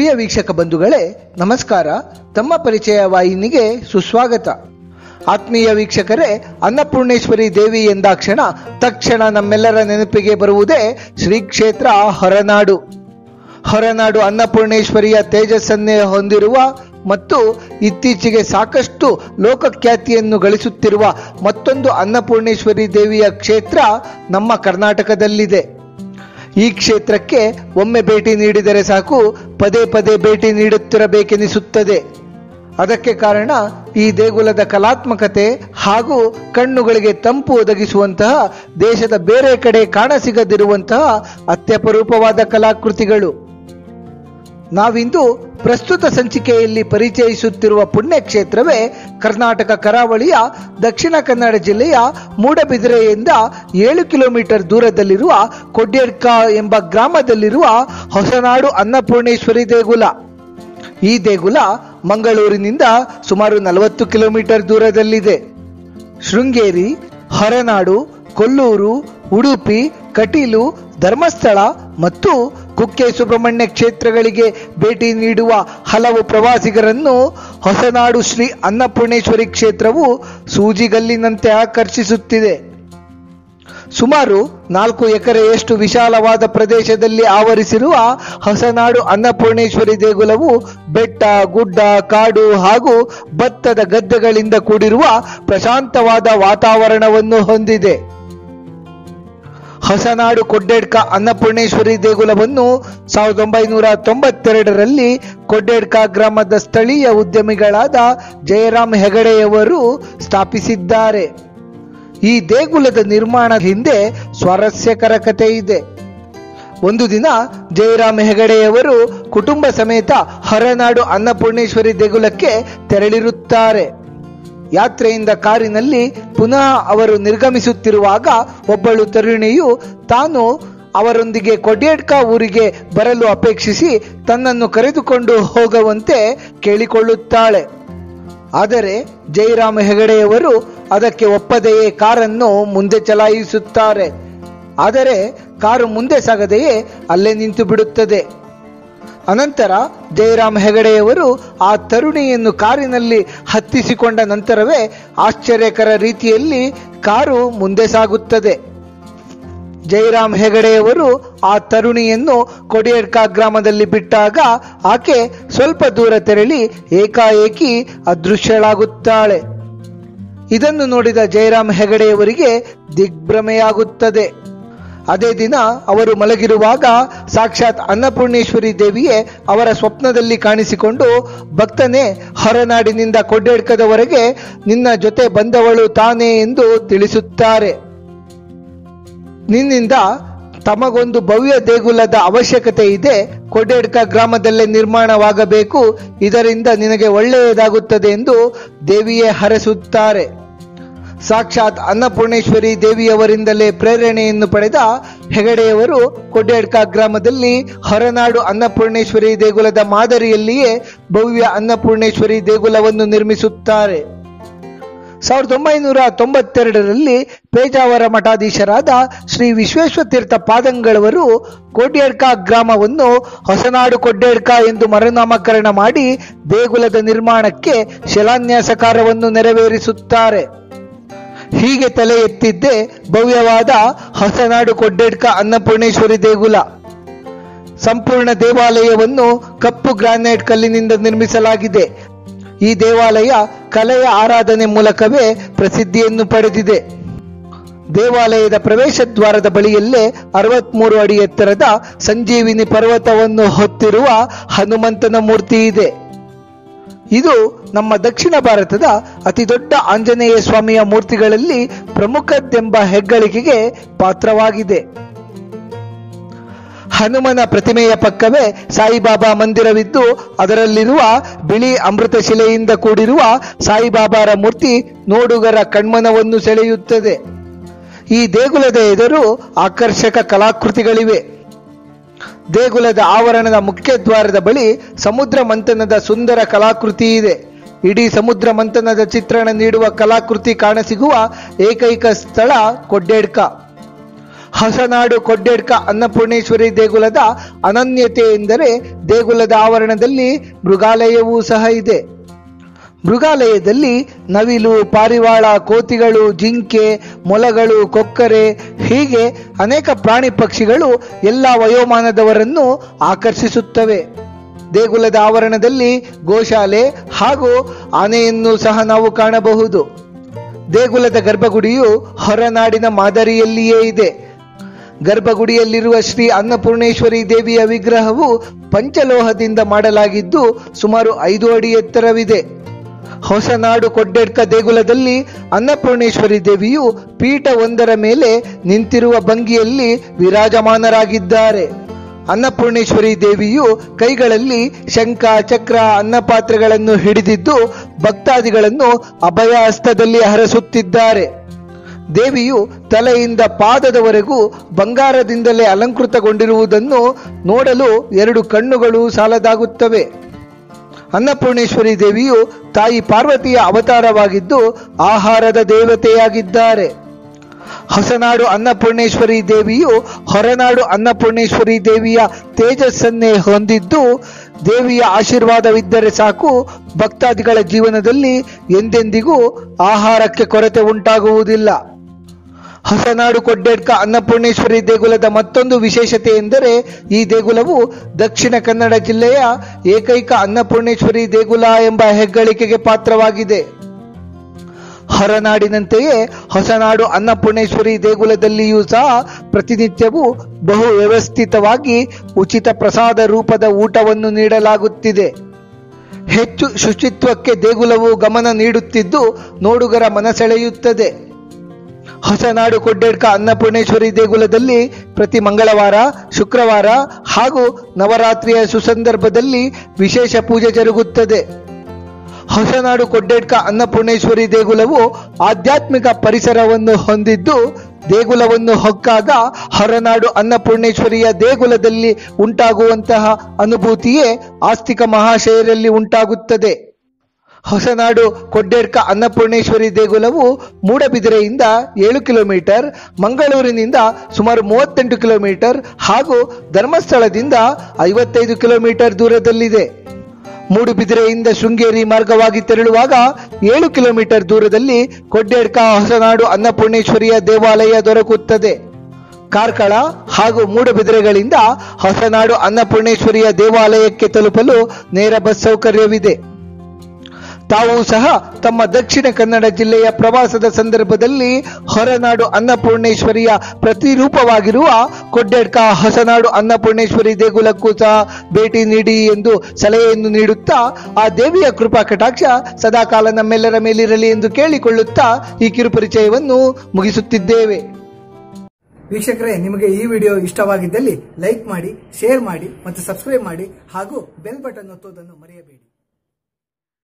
ಪ್ರಿಯ ವೀಕ್ಷಕ ಬಂಧುಗಳೇ ನಮಸ್ಕಾರ ತಮ್ಮ ಪರಿಚಯ ವಾಹಿನಿಗೆ ಸುಸ್ವಾಗತ ಆತ್ಮೀಯ ವೀಕ್ಷಕರೇ ಅನ್ನಪೂರ್ಣೇಶ್ವರಿ ದೇವಿ ಎಂದಾಕ್ಷಣ ತಕ್ಷಣ ನಮ್ಮೆಲ್ಲರ ನೆನಪಿಗೆ ಬರುವುದೇ ಶ್ರೀ ಕ್ಷೇತ್ರ ಹೊರನಾಡು ಹೊರನಾಡು ಅನ್ನಪೂರ್ಣೇಶ್ವರಿಯ ತೇಜಸ್ಸನ್ನೇ ಹೊಂದಿರುವ ಮತ್ತು ಇತ್ತೀಚೆಗೆ ಸಾಕಷ್ಟು ಲೋಕಖ್ಯಾತಿಯನ್ನು ಗಳಿಸುತ್ತಿರುವ ಮತ್ತೊಂದು ಅನ್ನಪೂರ್ಣೇಶ್ವರಿ ದೇವಿಯ ಕ್ಷೇತ್ರ ನಮ್ಮ ಕರ್ನಾಟಕದಲ್ಲಿದೆ ಈ ಕ್ಷೇತ್ರಕ್ಕೆ ಒಮ್ಮೆ ಭೇಟಿ ನೀಡಿದರೆ ಸಾಕು ಪದೇ ಪದೇ ಭೇಟಿ ನೀಡುತ್ತಿರಬೇಕೆನಿಸುತ್ತದೆ ಅದಕ್ಕೆ ಕಾರಣ ಈ ದೇಗುಲದ ಕಲಾತ್ಮಕತೆ ಹಾಗೂ ಕಣ್ಣುಗಳಿಗೆ ತಂಪು ಒದಗಿಸುವಂತಹ ದೇಶದ ಬೇರೆ ಕಡೆ ಕಾಣಸಿಗದಿರುವಂತಹ ಅತ್ಯಪರೂಪವಾದ ಕಲಾಕೃತಿಗಳು ನಾವಿಂದು ಪ್ರಸ್ತುತ ಸಂಚಿಕೆಯಲ್ಲಿ ಪರಿಚಯಿಸುತ್ತಿರುವ ಪುಣ್ಯಕ್ಷೇತ್ರವೇ ಕರ್ನಾಟಕ ಕರಾವಳಿಯ ದಕ್ಷಿಣ ಕನ್ನಡ ಜಿಲ್ಲೆಯ ಮೂಡಬಿದಿರೆಯಿಂದ ಏಳು ಕಿಲೋಮೀಟರ್ ದೂರದಲ್ಲಿರುವ ಕೊಡ್ಯಡ್ಕ ಎಂಬ ಗ್ರಾಮದಲ್ಲಿರುವ ಹೊಸನಾಡು ಅನ್ನಪೂರ್ಣೇಶ್ವರಿ ದೇಗುಲ ಈ ದೇಗುಲ ಮಂಗಳೂರಿನಿಂದ ಸುಮಾರು ನಲವತ್ತು ಕಿಲೋಮೀಟರ್ ದೂರದಲ್ಲಿದೆ ಶೃಂಗೇರಿ ಹೊರನಾಡು ಕೊಲ್ಲೂರು ಉಡುಪಿ ಕಟೀಲು ಧರ್ಮಸ್ಥಳ ಮತ್ತು ಕುಕ್ಕೆ ಸುಬ್ರಹ್ಮಣ್ಯ ಕ್ಷೇತ್ರಗಳಿಗೆ ಭೇಟಿ ನೀಡುವ ಹಲವು ಪ್ರವಾಸಿಗರನ್ನು ಹೊಸನಾಡು ಶ್ರೀ ಅನ್ನಪೂರ್ಣೇಶ್ವರಿ ಕ್ಷೇತ್ರವು ಸೂಜಿಗಲ್ಲಿನಂತೆ ಆಕರ್ಷಿಸುತ್ತಿದೆ ಸುಮಾರು ನಾಲ್ಕು ಎಕರೆಯಷ್ಟು ವಿಶಾಲವಾದ ಪ್ರದೇಶದಲ್ಲಿ ಆವರಿಸಿರುವ ಹೊಸನಾಡು ಅನ್ನಪೂರ್ಣೇಶ್ವರಿ ದೇಗುಲವು ಬೆಟ್ಟ ಗುಡ್ಡ ಕಾಡು ಹಾಗೂ ಭತ್ತದ ಗದ್ದೆಗಳಿಂದ ಕೂಡಿರುವ ಪ್ರಶಾಂತವಾದ ವಾತಾವರಣವನ್ನು ಹೊಂದಿದೆ ಹೊಸನಾಡು ಕೊಡ್ಡೇಡ್ಕ ಅನ್ನಪೂರ್ಣೇಶ್ವರಿ ದೇಗುಲವನ್ನು ಸಾವಿರದ ಒಂಬೈನೂರ ತೊಂಬತ್ತೆರಡರಲ್ಲಿ ಕೊಡ್ಡೇಡ್ಕ ಗ್ರಾಮದ ಸ್ಥಳೀಯ ಉದ್ಯಮಿಗಳಾದ ಜಯರಾಮ್ ಹೆಗಡೆಯವರು ಸ್ಥಾಪಿಸಿದ್ದಾರೆ ಈ ದೇಗುಲದ ನಿರ್ಮಾಣದ ಹಿಂದೆ ಸ್ವಾರಸ್ಯಕರ ಕಥೆ ಇದೆ ಒಂದು ದಿನ ಜಯರಾಮ್ ಹೆಗಡೆಯವರು ಕುಟುಂಬ ಸಮೇತ ಹೊರನಾಡು ಅನ್ನಪೂರ್ಣೇಶ್ವರಿ ದೇಗುಲಕ್ಕೆ ತೆರಳಿರುತ್ತಾರೆ ಯಾತ್ರೆಯಿಂದ ಕಾರಿನಲ್ಲಿ ಪುನಃ ಅವರು ನಿರ್ಗಮಿಸುತ್ತಿರುವಾಗ ಒಬ್ಬಳು ತರುಣಿಯು ತಾನು ಅವರೊಂದಿಗೆ ಕೊಡ್ಯಡ್ಕ ಊರಿಗೆ ಬರಲು ಅಪೇಕ್ಷಿಸಿ ತನ್ನನ್ನು ಕರೆದುಕೊಂಡು ಹೋಗುವಂತೆ ಕೇಳಿಕೊಳ್ಳುತ್ತಾಳೆ ಆದರೆ ಜಯರಾಮ ಹೆಗಡೆಯವರು ಅದಕ್ಕೆ ಒಪ್ಪದೆಯೇ ಕಾರನ್ನು ಮುಂದೆ ಚಲಾಯಿಸುತ್ತಾರೆ ಆದರೆ ಕಾರು ಮುಂದೆ ಸಾಗದೆಯೇ ಅಲ್ಲೇ ನಿಂತು ಬಿಡುತ್ತದೆ ಅನಂತರ ಜಯರಾಮ್ ಹೆಗಡೆಯವರು ಆ ತರುಣಿಯನ್ನು ಕಾರಿನಲ್ಲಿ ಹತ್ತಿಸಿಕೊಂಡ ನಂತರವೇ ಆಶ್ಚರ್ಯಕರ ರೀತಿಯಲ್ಲಿ ಕಾರು ಮುಂದೆ ಸಾಗುತ್ತದೆ ಜಯರಾಮ್ ಹೆಗಡೆಯವರು ಆ ತರುಣಿಯನ್ನು ಕೊಡಿಯಡ್ಕ ಗ್ರಾಮದಲ್ಲಿ ಬಿಟ್ಟಾಗ ಆಕೆ ಸ್ವಲ್ಪ ದೂರ ತೆರಳಿ ಏಕಾಏಕಿ ಅದೃಶ್ಯಳಾಗುತ್ತಾಳೆ ಇದನ್ನು ನೋಡಿದ ಜಯರಾಮ್ ಹೆಗಡೆಯವರಿಗೆ ದಿಗ್ಭ್ರಮೆಯಾಗುತ್ತದೆ ಅದೇ ದಿನ ಅವರು ಮಲಗಿರುವಾಗ ಸಾಕ್ಷಾತ್ ಅನ್ನಪೂರ್ಣೇಶ್ವರಿ ದೇವಿಯೇ ಅವರ ಸ್ವಪ್ನದಲ್ಲಿ ಕಾಣಿಸಿಕೊಂಡು ಭಕ್ತನೇ ಹೊರನಾಡಿನಿಂದ ಕೊಡ್ಡೆಡ್ಕದವರೆಗೆ ನಿನ್ನ ಜೊತೆ ಬಂದವಳು ತಾನೇ ಎಂದು ತಿಳಿಸುತ್ತಾರೆ ನಿನ್ನಿಂದ ತಮಗೊಂದು ಭವ್ಯ ದೇಗುಲದ ಅವಶ್ಯಕತೆ ಇದೆ ಕೊಡ್ಡೆಡ್ಕ ಗ್ರಾಮದಲ್ಲೇ ನಿರ್ಮಾಣವಾಗಬೇಕು ಇದರಿಂದ ನಿನಗೆ ಒಳ್ಳೆಯದಾಗುತ್ತದೆ ಎಂದು ದೇವಿಯೇ ಹರಸುತ್ತಾರೆ ಸಾಕ್ಷಾತ್ ಅನ್ನಪೂರ್ಣೇಶ್ವರಿ ದೇವಿಯವರಿಂದಲೇ ಪ್ರೇರಣೆಯನ್ನು ಪಡೆದ ಹೆಗಡೆಯವರು ಕೊಡ್ಯಡ್ಕ ಗ್ರಾಮದಲ್ಲಿ ಹೊರನಾಡು ಅನ್ನಪೂರ್ಣೇಶ್ವರಿ ದೇಗುಲದ ಮಾದರಿಯಲ್ಲಿಯೇ ಭವ್ಯ ಅನ್ನಪೂರ್ಣೇಶ್ವರಿ ದೇಗುಲವನ್ನು ನಿರ್ಮಿಸುತ್ತಾರೆ ಸಾವಿರದ ಒಂಬೈನೂರ ತೊಂಬತ್ತೆರಡರಲ್ಲಿ ಪೇಜಾವರ ಮಠಾಧೀಶರಾದ ಶ್ರೀ ವಿಶ್ವೇಶ್ವತೀರ್ಥ ಪಾದಂಗಳವರು ಕೋಡ್ಯಡ್ಕ ಗ್ರಾಮವನ್ನು ಹೊಸನಾಡು ಕೊಡ್ಯಡ್ಕ ಎಂದು ಮರುನಾಮಕರಣ ಮಾಡಿ ದೇಗುಲದ ನಿರ್ಮಾಣಕ್ಕೆ ಶಿಲಾನ್ಯಾಸ ಕಾರ್ಯವನ್ನು ನೆರವೇರಿಸುತ್ತಾರೆ ಹೀಗೆ ತಲೆ ಎತ್ತಿದ್ದೇ ಭವ್ಯವಾದ ಹೊಸನಾಡು ಕೊಡ್ಡೆಡ್ಕ ಅನ್ನಪೂರ್ಣೇಶ್ವರಿ ದೇಗುಲ ಸಂಪೂರ್ಣ ದೇವಾಲಯವನ್ನು ಕಪ್ಪು ಗ್ರಾನೈಟ್ ಕಲ್ಲಿನಿಂದ ನಿರ್ಮಿಸಲಾಗಿದೆ ಈ ದೇವಾಲಯ ಕಲೆಯ ಆರಾಧನೆ ಮೂಲಕವೇ ಪ್ರಸಿದ್ಧಿಯನ್ನು ಪಡೆದಿದೆ ದೇವಾಲಯದ ಪ್ರವೇಶ ದ್ವಾರದ ಬಳಿಯಲ್ಲೇ ಅರವತ್ಮೂರು ಅಡಿ ಎತ್ತರದ ಸಂಜೀವಿನಿ ಪರ್ವತವನ್ನು ಹೊತ್ತಿರುವ ಹನುಮಂತನ ಮೂರ್ತಿ ಇದೆ ಇದು ನಮ್ಮ ದಕ್ಷಿಣ ಭಾರತದ ಅತಿ ದೊಡ್ಡ ಆಂಜನೇಯ ಸ್ವಾಮಿಯ ಮೂರ್ತಿಗಳಲ್ಲಿ ಪ್ರಮುಖದ್ದೆಂಬ ಹೆಗ್ಗಳಿಕೆಗೆ ಪಾತ್ರವಾಗಿದೆ ಹನುಮನ ಪ್ರತಿಮೆಯ ಪಕ್ಕವೇ ಸಾಯಿಬಾಬಾ ಮಂದಿರವಿದ್ದು ಅದರಲ್ಲಿರುವ ಬಿಳಿ ಅಮೃತ ಶಿಲೆಯಿಂದ ಕೂಡಿರುವ ಸಾಯಿಬಾಬಾರ ಮೂರ್ತಿ ನೋಡುಗರ ಕಣ್ಮನವನ್ನು ಸೆಳೆಯುತ್ತದೆ ಈ ದೇಗುಲದ ಎದುರು ಆಕರ್ಷಕ ಕಲಾಕೃತಿಗಳಿವೆ ದೇಗುಲದ ಆವರಣದ ಮುಖ್ಯ ದ್ವಾರದ ಬಳಿ ಸಮುದ್ರ ಮಂಥನದ ಸುಂದರ ಕಲಾಕೃತಿ ಇದೆ ಇಡೀ ಸಮುದ್ರ ಮಂಥನದ ಚಿತ್ರಣ ನೀಡುವ ಕಲಾಕೃತಿ ಕಾಣಸಿಗುವ ಏಕೈಕ ಸ್ಥಳ ಕೊಡ್ಡೇಡ್ಕ ಹೊಸನಾಡು ಕೊಡ್ಡೆಡ್ಕ ಅನ್ನಪೂರ್ಣೇಶ್ವರಿ ದೇಗುಲದ ಅನನ್ಯತೆ ಎಂದರೆ ದೇಗುಲದ ಆವರಣದಲ್ಲಿ ಮೃಗಾಲಯವೂ ಸಹ ಇದೆ ಮೃಗಾಲಯದಲ್ಲಿ ನವಿಲು ಪಾರಿವಾಳ ಕೋತಿಗಳು ಜಿಂಕೆ ಮೊಲಗಳು ಕೊಕ್ಕರೆ ಹೀಗೆ ಅನೇಕ ಪ್ರಾಣಿ ಪಕ್ಷಿಗಳು ಎಲ್ಲ ವಯೋಮಾನದವರನ್ನು ಆಕರ್ಷಿಸುತ್ತವೆ ದೇಗುಲದ ಆವರಣದಲ್ಲಿ ಗೋಶಾಲೆ ಹಾಗೂ ಆನೆಯನ್ನು ಸಹ ನಾವು ಕಾಣಬಹುದು ದೇಗುಲದ ಗರ್ಭಗುಡಿಯು ಹೊರನಾಡಿನ ಮಾದರಿಯಲ್ಲಿಯೇ ಇದೆ ಗರ್ಭಗುಡಿಯಲ್ಲಿರುವ ಶ್ರೀ ಅನ್ನಪೂರ್ಣೇಶ್ವರಿ ದೇವಿಯ ವಿಗ್ರಹವು ಪಂಚಲೋಹದಿಂದ ಮಾಡಲಾಗಿದ್ದು ಸುಮಾರು ಐದು ಅಡಿ ಎತ್ತರವಿದೆ ಹೊಸನಾಡು ಕೊಡ್ಡೆಡ್ಕ ದೇಗುಲದಲ್ಲಿ ಅನ್ನಪೂರ್ಣೇಶ್ವರಿ ದೇವಿಯು ಪೀಠ ಒಂದರ ಮೇಲೆ ನಿಂತಿರುವ ಭಂಗಿಯಲ್ಲಿ ವಿರಾಜಮಾನರಾಗಿದ್ದಾರೆ ಅನ್ನಪೂರ್ಣೇಶ್ವರಿ ದೇವಿಯು ಕೈಗಳಲ್ಲಿ ಶಂಖ ಚಕ್ರ ಅನ್ನಪಾತ್ರೆಗಳನ್ನು ಹಿಡಿದಿದ್ದು ಭಕ್ತಾದಿಗಳನ್ನು ಅಭಯ ಹಸ್ತದಲ್ಲಿ ಹರಸುತ್ತಿದ್ದಾರೆ ದೇವಿಯು ತಲೆಯಿಂದ ಪಾದದವರೆಗೂ ಬಂಗಾರದಿಂದಲೇ ಅಲಂಕೃತಗೊಂಡಿರುವುದನ್ನು ನೋಡಲು ಎರಡು ಕಣ್ಣುಗಳು ಸಾಲದಾಗುತ್ತವೆ ಅನ್ನಪೂರ್ಣೇಶ್ವರಿ ದೇವಿಯು ತಾಯಿ ಪಾರ್ವತಿಯ ಅವತಾರವಾಗಿದ್ದು ಆಹಾರದ ದೇವತೆಯಾಗಿದ್ದಾರೆ ಹೊಸನಾಡು ಅನ್ನಪೂರ್ಣೇಶ್ವರಿ ದೇವಿಯು ಹೊರನಾಡು ಅನ್ನಪೂರ್ಣೇಶ್ವರಿ ದೇವಿಯ ತೇಜಸ್ಸನ್ನೇ ಹೊಂದಿದ್ದು ದೇವಿಯ ಆಶೀರ್ವಾದವಿದ್ದರೆ ಸಾಕು ಭಕ್ತಾದಿಗಳ ಜೀವನದಲ್ಲಿ ಎಂದೆಂದಿಗೂ ಆಹಾರಕ್ಕೆ ಕೊರತೆ ಉಂಟಾಗುವುದಿಲ್ಲ ಹೊಸನಾಡು ಕೊಡ್ಡೆಡ್ಕ ಅನ್ನಪೂರ್ಣೇಶ್ವರಿ ದೇಗುಲದ ಮತ್ತೊಂದು ವಿಶೇಷತೆ ಎಂದರೆ ಈ ದೇಗುಲವು ದಕ್ಷಿಣ ಕನ್ನಡ ಜಿಲ್ಲೆಯ ಏಕೈಕ ಅನ್ನಪೂರ್ಣೇಶ್ವರಿ ದೇಗುಲ ಎಂಬ ಹೆಗ್ಗಳಿಕೆಗೆ ಪಾತ್ರವಾಗಿದೆ ಹೊರನಾಡಿನಂತೆಯೇ ಹೊಸನಾಡು ಅನ್ನಪೂರ್ಣೇಶ್ವರಿ ದೇಗುಲದಲ್ಲಿಯೂ ಸಹ ಪ್ರತಿನಿತ್ಯವೂ ಬಹು ವ್ಯವಸ್ಥಿತವಾಗಿ ಉಚಿತ ಪ್ರಸಾದ ರೂಪದ ಊಟವನ್ನು ನೀಡಲಾಗುತ್ತಿದೆ ಹೆಚ್ಚು ಶುಚಿತ್ವಕ್ಕೆ ದೇಗುಲವು ಗಮನ ನೀಡುತ್ತಿದ್ದು ನೋಡುಗರ ಮನಸೆಳೆಯುತ್ತದೆ ಹೊಸನಾಡು ಕೊಡ್ಡೆಡ್ಕ ಅನ್ನಪೂರ್ಣೇಶ್ವರಿ ದೇಗುಲದಲ್ಲಿ ಪ್ರತಿ ಮಂಗಳವಾರ ಶುಕ್ರವಾರ ಹಾಗೂ ನವರಾತ್ರಿಯ ಸುಸಂದರ್ಭದಲ್ಲಿ ವಿಶೇಷ ಪೂಜೆ ಜರುಗುತ್ತದೆ ಹೊಸನಾಡು ಕೊಡ್ಡೆಡ್ಕ ಅನ್ನಪೂರ್ಣೇಶ್ವರಿ ದೇಗುಲವು ಆಧ್ಯಾತ್ಮಿಕ ಪರಿಸರವನ್ನು ಹೊಂದಿದ್ದು ದೇಗುಲವನ್ನು ಹೊಕ್ಕಾಗ ಹೊರನಾಡು ಅನ್ನಪೂರ್ಣೇಶ್ವರಿಯ ದೇಗುಲದಲ್ಲಿ ಉಂಟಾಗುವಂತಹ ಅನುಭೂತಿಯೇ ಆಸ್ತಿಕ ಮಹಾಶಯರಲ್ಲಿ ಉಂಟಾಗುತ್ತದೆ ಹೊಸನಾಡು ಕೊಡ್ಡೆಡ್ಕ ಅನ್ನಪೂರ್ಣೇಶ್ವರಿ ದೇಗುಲವು ಮೂಡಬಿದಿರೆಯಿಂದ ಏಳು ಕಿಲೋಮೀಟರ್ ಮಂಗಳೂರಿನಿಂದ ಸುಮಾರು ಮೂವತ್ತೆಂಟು ಕಿಲೋಮೀಟರ್ ಹಾಗೂ ಧರ್ಮಸ್ಥಳದಿಂದ ಐವತ್ತೈದು ಕಿಲೋಮೀಟರ್ ದೂರದಲ್ಲಿದೆ ಮೂಡುಬಿದಿರೆಯಿಂದ ಶೃಂಗೇರಿ ಮಾರ್ಗವಾಗಿ ತೆರಳುವಾಗ ಏಳು ಕಿಲೋಮೀಟರ್ ದೂರದಲ್ಲಿ ಕೊಡ್ಡೆಡ್ಕ ಹೊಸನಾಡು ಅನ್ನಪೂರ್ಣೇಶ್ವರಿಯ ದೇವಾಲಯ ದೊರಕುತ್ತದೆ ಕಾರ್ಕಳ ಹಾಗೂ ಮೂಡುಬಿದಿರೆಗಳಿಂದ ಹೊಸನಾಡು ಅನ್ನಪೂರ್ಣೇಶ್ವರಿಯ ದೇವಾಲಯಕ್ಕೆ ತಲುಪಲು ನೇರ ಬಸ್ ಸೌಕರ್ಯವಿದೆ ತಾವು ಸಹ ತಮ್ಮ ದಕ್ಷಿಣ ಕನ್ನಡ ಜಿಲ್ಲೆಯ ಪ್ರವಾಸದ ಸಂದರ್ಭದಲ್ಲಿ ಹೊರನಾಡು ಅನ್ನಪೂರ್ಣೇಶ್ವರಿಯ ಪ್ರತಿರೂಪವಾಗಿರುವ ಕೊಡ್ಡೆಡ್ಕ ಹೊಸನಾಡು ಅನ್ನಪೂರ್ಣೇಶ್ವರಿ ದೇಗುಲಕ್ಕೂ ಸಹ ಭೇಟಿ ನೀಡಿ ಎಂದು ಸಲಹೆಯನ್ನು ನೀಡುತ್ತಾ ಆ ದೇವಿಯ ಕೃಪಾ ಕಟಾಕ್ಷ ಸದಾಕಾಲ ನಮ್ಮೆಲ್ಲರ ಮೇಲಿರಲಿ ಎಂದು ಕೇಳಿಕೊಳ್ಳುತ್ತಾ ಈ ಕಿರುಪರಿಚಯವನ್ನು ಮುಗಿಸುತ್ತಿದ್ದೇವೆ ವೀಕ್ಷಕರೇ ನಿಮಗೆ ಈ ವಿಡಿಯೋ ಇಷ್ಟವಾಗಿದ್ದಲ್ಲಿ ಲೈಕ್ ಮಾಡಿ ಶೇರ್ ಮಾಡಿ ಮತ್ತು ಸಬ್ಸ್ಕ್ರೈಬ್ ಮಾಡಿ ಹಾಗೂ ಬೆಲ್ ಬಟನ್ ಒತ್ತುವುದನ್ನು ಮರೆಯಬೇಡಿ